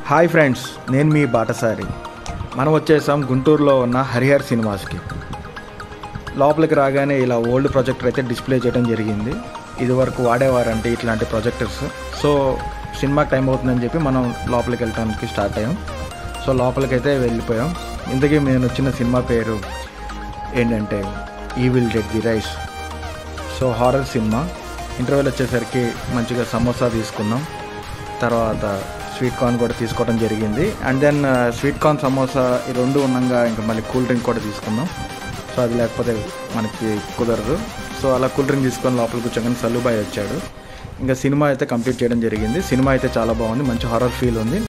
hi friends నేను మీ బాటసారి మనం వచ్చేసాం గుంటూరులో ఉన్న హరిహర్ సినిమాస్కి లోపలికి రాగానే ఇలా ఓల్డ్ ప్రొజెక్టర్ అయితే డిస్ప్లే చేయడం జరిగింది ఇది వరకు వాడేవారంటే ఇట్లాంటి ప్రొజెక్టర్స్ సో సినిమాకి టైం అవుతుందని చెప్పి మనం లోపలికి వెళ్ళడానికి స్టార్ట్ అయ్యాం సో లోపలికి అయితే వెళ్ళిపోయాం ఇంతకీ నేను వచ్చిన సినిమా పేరు ఏంటంటే Evil Dead the Rise so horror cinema interval వచ్చేసరికి మంచిగా సమోసా తీసుకున్నాం తర్వాత స్వీట్ కార్న్ కూడా తీసుకోవడం జరిగింది and then sweet corn samosa ఈ రెండు ఉన్నాగా ఇంకా మళ్ళీ కూల్ డ్రింక్ కూడా తీసుకున్నాం సో అది లేకపోతే మనకి కుదరదు సో అలా కూల్ డ్రింక్ తీసుకొని లోపల కూర్చోగానే సల్లుబాయ్ వచ్చాడు ఇంకా సినిమా అయితే కంప్లీట్ చేయడం జరిగింది సినిమా అయితే చాలా బాగుంది మంచి హారర్ ఫీల్ ఉంది